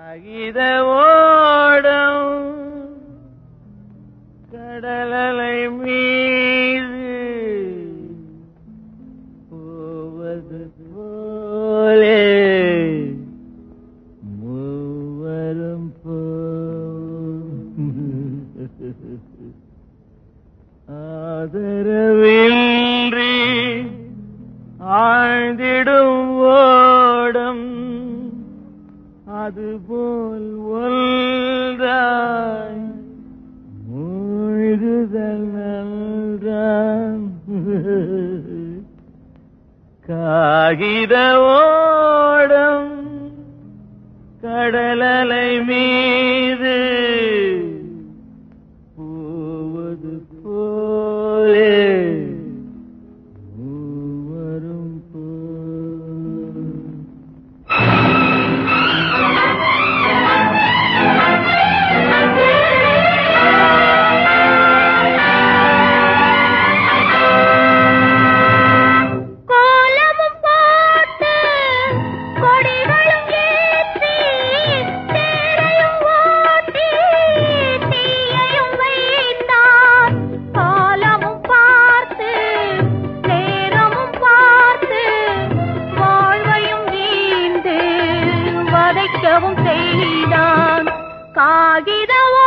காகித ஓடம் கடலலை மீது போவது போலே மூவரும் போ ஆதரவின்றி ஆழ்ந்திடும் ஓடம் அதுபோல் ஒன்றாய் மூழ்குதல் நன்றாம் காகித ஓடம் கடலலை மீது போவது போலே மூவரும் போ கோலமும் போட்டு கொடிகளும் ஏற்றி தேரையும் ஓட்டி தீயையும் வைத்தான் காலமும் பார்த்து நேரமும் பார்த்து வாழ்வையும் வீண்டு வதைக்கவும் செய்தான் காகித